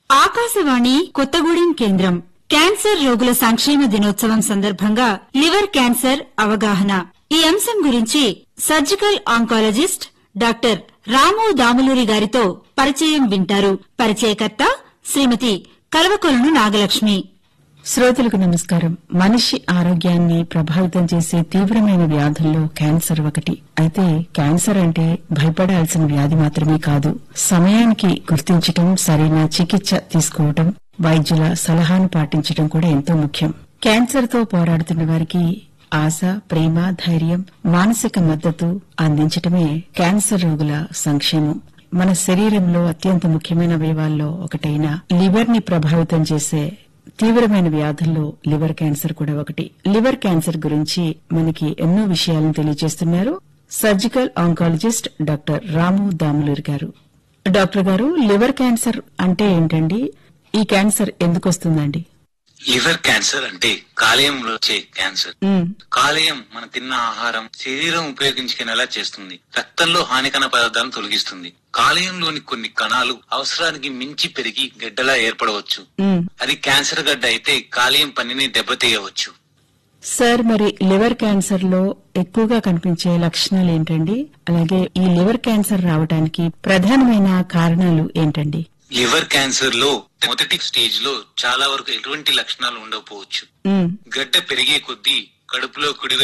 ఆకాశవాణి కొత్తగూడెం కేంద్రం క్యాన్సర్ రోగుల సంక్షేమ దినోత్సవం సందర్భంగా లివర్ క్యాన్సర్ అవగాహన ఈ అంశం గురించి surgical oncologist doctor Ramu Damuluri గారితో పరిచయం వింటారు పరిచయకర్త శ్రీమతి కలవకొలను నాగలక్ష్మి శ్రోతలకు నమస్కారం మనిషి ఆరోగ్యాన్ని ప్రభావితం చేసే తీవ్రమైన వ్యాధుల్లో క్యాన్సర్ ఒకటి అయితే క్యాన్సర్ అంటే భయపడాల్సిన వ్యాధి మాత్రమే కాదు సమయానికి గుర్తించటం సరైన చికిత్స తీసుకోవటం వైద్యుల సలహాను పాటించటం కూడా ఎంతో ముఖ్యం క్యాన్సర్ తో పోరాడుతున్న వారికి ఆశ ప్రేమ ధైర్యం మానసిక మద్దతు అందించటమే క్యాన్సర్ రోగుల సంక్షేమం మన శరీరంలో అత్యంత ముఖ్యమైన అవయవాల్లో ఒకటైన లివర్ ని ప్రభావితం చేసే తీవ్రమైన వ్యాధుల్లో లివర్ క్యాన్సర్ కూడా ఒకటి లివర్ క్యాన్సర్ గురించి మనకి ఎన్నో విషయాలను తెలియజేస్తున్నారు surgical oncologist doctor Ramu Damuluri గారు డాక్టర్ గారు లివర్ క్యాన్సర్ అంటే ఏంటండి ఈ క్యాన్సర్ ఎందుకు వస్తుందండి లివర్ క్యాన్సర్ అంటే కాలేయంలో వచ్చే క్యాన్సర్ ఉమ్, కాలేయం మన తిన్న ఆహారం శరీరం ఉపయోగించుకునేలా చేస్తుంది రక్తంలో హానికర పదార్థాలను తొలగిస్తుంది కాలేయంలోని కొన్ని కణాలు అవసరానికి మించి పెరిగి గడ్డలా ఏర్పడవచ్చు ఉమ్. అది క్యాన్సర్ గడ్డ అయితే కాలేయం పనిని దెబ్బతీయవచ్చు సార్ మరి లివర్ క్యాన్సర్ లో ఎక్కువగా కనిపించే లక్షణాలు ఏంటండి అలాగే ఈ లివర్ క్యాన్సర్ రావడానికి ప్రధానమైన కారణాలు ఏంటండి లివర్ క్యాన్సర్ లో మొదటి స్టేజ్ లో చాలా వరకు ఎటువంటి లక్షణాలు ఉండకపోవచ్చు ఉమ్, గడ్డ పెరిగే కొద్దీ కడుపులో కుడి